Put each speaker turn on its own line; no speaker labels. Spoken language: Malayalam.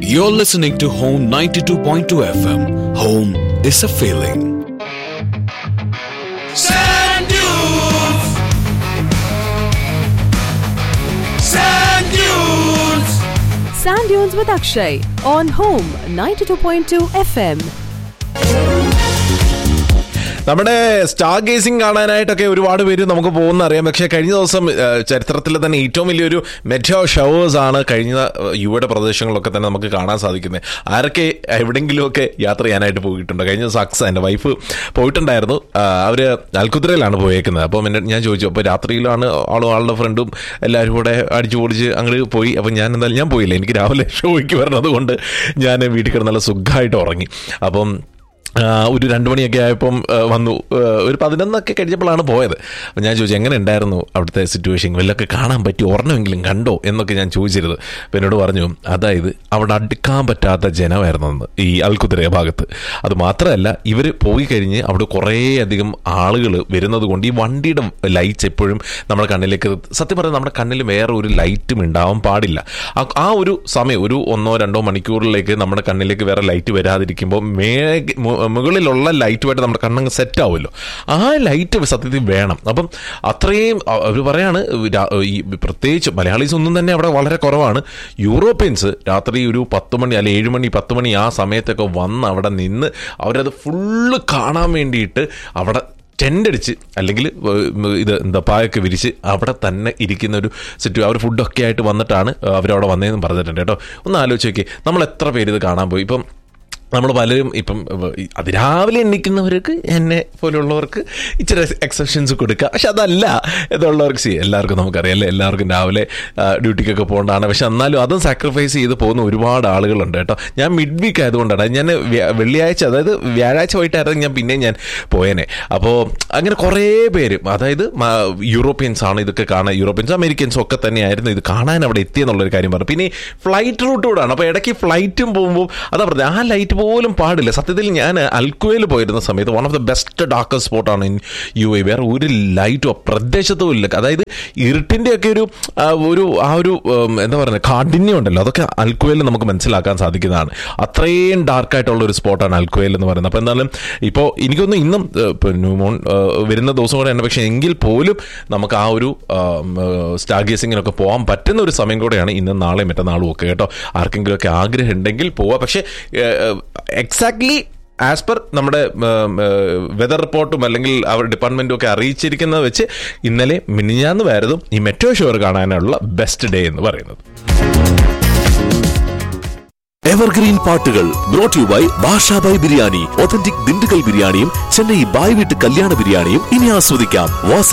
You're listening to Home 92.2 FM. Home is a feeling.
Sand dunes. Sand dunes.
Sand Dunes with Akshay on Home 92.2 FM.
നമ്മുടെ സ്റ്റാർ ഗേസിംഗ് കാണാനായിട്ടൊക്കെ ഒരുപാട് പേര് നമുക്ക് പോകുന്ന അറിയാം പക്ഷേ കഴിഞ്ഞ ദിവസം ഏഹ്, ചരിത്രത്തിലെ തന്നെ ഏറ്റവും വലിയൊരു മെറ്റോ ഷവേഴ്സ് ആണ് കഴിഞ്ഞ ഏഹ്, യുവയുടെ പ്രദേശങ്ങളിലൊക്കെ തന്നെ നമുക്ക് കാണാൻ സാധിക്കുന്നത് ആരൊക്കെ എവിടെയെങ്കിലുമൊക്കെ യാത്ര ചെയ്യാനായിട്ട് പോയിട്ടുണ്ട് കഴിഞ്ഞ ദിവസം അക്സ എൻ്റെ വൈഫ് പോയിട്ടുണ്ടായിരുന്നു ആഹ്, അവര് അൽക്കുതിരയിലാണ് പോയേക്കുന്നത് അപ്പം എന്നെ ഞാൻ ചോദിച്ചു അപ്പോൾ രാത്രിയിലാണ് ആളും ആളുടെ ഫ്രണ്ടും എല്ലാവരും കൂടെ അടിച്ചു പൊളിച്ച് അങ്ങോട്ട് പോയി അപ്പം ഞാൻ എന്തായാലും ഞാൻ പോയില്ല എനിക്ക് രാവിലെ ഷോയ്ക്ക് വരണത് കൊണ്ട് ഞാൻ വീട്ടിൽ കിടന്ന് നല്ല സുഖമായിട്ട് ഉറങ്ങി അപ്പം ആ, ഒരു രണ്ട് മണിയൊക്കെ ആയപ്പം ആ, വന്നു ആ, ഒരു പതിനൊന്നൊക്കെ കഴിഞ്ഞപ്പോഴാണ് പോയത് അപ്പം ഞാൻ ചോദിച്ചു എങ്ങനെ ഉണ്ടായിരുന്നു അവിടുത്തെ സിറ്റുവേഷൻ വല്ലതൊക്കെ കാണാൻ പറ്റി ഓർണമെങ്കിലും കണ്ടോ എന്നൊക്കെ ഞാൻ ചോദിച്ചിരുന്നു അപ്പം എന്നോട് പറഞ്ഞു അതായത് അവിടെ അടുക്കാൻ പറ്റാത്ത ജനമായിരുന്നു അന്ന് ഈ അൽക്കുതിരയ ഭാഗത്ത് അത് മാത്രമല്ല ഇവർ പോയി കഴിഞ്ഞ് അവിടെ കുറേയധികം ആളുകൾ വരുന്നത് കൊണ്ട് ഈ വണ്ടിയുടെ ലൈറ്റ്സ് എപ്പോഴും നമ്മുടെ കണ്ണിലേക്ക് സത്യം പറഞ്ഞാൽ നമ്മുടെ കണ്ണിൽ വേറെ ഒരു ലൈറ്റും ഉണ്ടാവാൻ പാടില്ല ആ- ആ ഒരു സമയം ഒരു ഒന്നോ രണ്ടോ മണിക്കൂറിലേക്ക് നമ്മുടെ കണ്ണിലേക്ക് വേറെ ലൈറ്റ് വരാതിരിക്കുമ്പോൾ മേഘ മു- മുകളിലുള്ള ലൈറ്റുമായിട്ട് നമ്മുടെ കണ്ണങ്ങ് സെറ്റ് ആവുമല്ലോ ആ ലൈറ്റ് സത്യത്തിൽ വേണം അപ്പം അത്രയും അവർ പറയാണ് രാ- ഈ പ്രത്യേകിച്ച് മലയാളീസ് ഒന്നും തന്നെ അവിടെ വളരെ കുറവാണ് യൂറോപ്യൻസ് രാത്രി ഒരു പത്ത് മണി അല്ലെ ഏഴ് മണി പത്ത് മണി ആ സമയത്തൊക്കെ വന്ന് അവിടെ നിന്ന് അവരത് ഫുള്ള് കാണാൻ വേണ്ടിയിട്ട് അവിടെ ടെൻ്റ് അടിച്ച് അല്ലെങ്കിൽ ഏഹ്, ഇത് എന്താ പായൊക്കെ വിരിച്ച് അവിടെ തന്നെ ഇരിക്കുന്ന ഒരു സിറ്റു അവർ ഫുഡൊക്കെ ആയിട്ട് വന്നിട്ടാണ് അവരവിടെ വന്നതെന്ന് പറഞ്ഞിട്ടുണ്ട് കേട്ടോ ഒന്ന് ആലോചിച്ച് നോക്കി നമ്മൾ എത്ര പേര് ഇത് കാണാൻ പോയി ഇപ്പം നമ്മൾ പലരും ഇപ്പം ഏഹ്, അതിരാവിലെ എണ്ണിക്കുന്നവർക്ക് എന്നെ പോലുള്ളവർക്ക് ഇച്ചിരി എക്സെപ്ഷൻസ് കൊടുക്കുക പക്ഷെ അതല്ല ഇതുള്ളവർക്ക് സി എല്ലാവർക്കും നമുക്കറിയാം അല്ലേ എല്ലാവർക്കും രാവിലെ ആ, ഡ്യൂട്ടിക്കൊക്കെ പോകേണ്ടതാണ് പക്ഷെ എന്നാലും അതും സാക്രിഫൈസ് ചെയ്ത് പോകുന്ന ഒരുപാട് ആളുകളുണ്ട് കേട്ടോ ഞാൻ മിഡ് വീക്ക് ആയതുകൊണ്ടാണ് ഞാൻ വ്യ- വെള്ളിയാഴ്ച അതായത് വ്യാഴാഴ്ച വൈകിട്ടായിരുന്നു ഞാൻ പിന്നെയും ഞാൻ പോയേനെ അപ്പോൾ അങ്ങനെ കുറേ പേര് അതായത് മ- യൂറോപ്യൻസ് ആണ് ഇതൊക്കെ കാണാൻ യൂറോപ്യൻസ് അമേരിക്കൻസും ഒക്കെ തന്നെയായിരുന്നു ഇത് കാണാൻ അവിടെ എത്തിയെന്നുള്ളൊരു കാര്യം പറഞ്ഞു പിന്നെ ഫ്ലൈറ്റ് റൂട്ട് കൂടാണ് അപ്പോൾ ഇടയ്ക്ക് ഫ്ലൈറ്റും പോകുമ്പോൾ അതാ പറഞ്ഞത് ആ ലൈറ്റ് പോലും പാടില്ല സത്യത്തിൽ ഞാൻ അൽക്കുവയിൽ പോയിരുന്ന സമയത്ത് one of the best dark സ്പോട്ടാണ് ഇൻ യു എ വേറെ ഒരു ലൈറ്റോ പ്രദേശത്തും ഇല്ല അതായത് ഇരുട്ടിൻ്റെ ഒക്കെ ഒരു ആ, ഒരു ആ ഒരു ഉം, എന്താ പറയുക കാഠിന്യം ഉണ്ടല്ലോ അതൊക്കെ അൽക്കുവയിൽ നമുക്ക് മനസ്സിലാക്കാൻ സാധിക്കുന്നതാണ് അത്രയും ഡാർക്കായിട്ടുള്ള ഒരു സ്പോട്ടാണ് അൽക്കുവയിൽ എന്ന് പറയുന്നത് അപ്പോൾ എന്തായാലും ഇപ്പോൾ എനിക്കൊന്ന് ഇന്നും ഏഹ്, ഇപ്പോൾ ന്യൂമോൺ ഏഹ്, വരുന്ന ദിവസം കൂടെ ഉണ്ട് പക്ഷേ എങ്കിൽ പോലും നമുക്ക് ആ ഒരു സ്റ്റാർ ഗേസിങ്ങിനൊക്കെ പോകാൻ പറ്റുന്ന ഒരു സമയം കൂടെയാണ് ഇന്നും നാളെയും മറ്റന്നാളും ഒക്കെ കേട്ടോ ആർക്കെങ്കിലുമൊക്കെ ആഗ്രഹം ഉണ്ടെങ്കിൽ പോവാം പക്ഷേ എക്സാക്ട്ലി ആസ് പെർ നമ്മുടെ വെതർ റിപ്പോർട്ടും അല്ലെങ്കിൽ അവർ ഡിപ്പാർട്ട്മെന്റും ഒക്കെ അറിയിച്ചിരിക്കുന്നത് വെച്ച് ഇന്നലെ മിനിഞ്ഞാന്ന് വരുന്നതും ഈ മെട്രോ ഷോർ കാണാനുള്ള ബെസ്റ്റ് ഡേ എന്ന് പറയുന്നത്
എവർഗ്രീൻ പാട്ടുകൾ brought you by Bashabhai biryani authentic Dindigul ബിരിയാണിയും ചെന്നൈ ബായ് വീട്ട് കല്യാണ ബിരിയാണിയും ഇനി ആസ്വദിക്കാം വാസ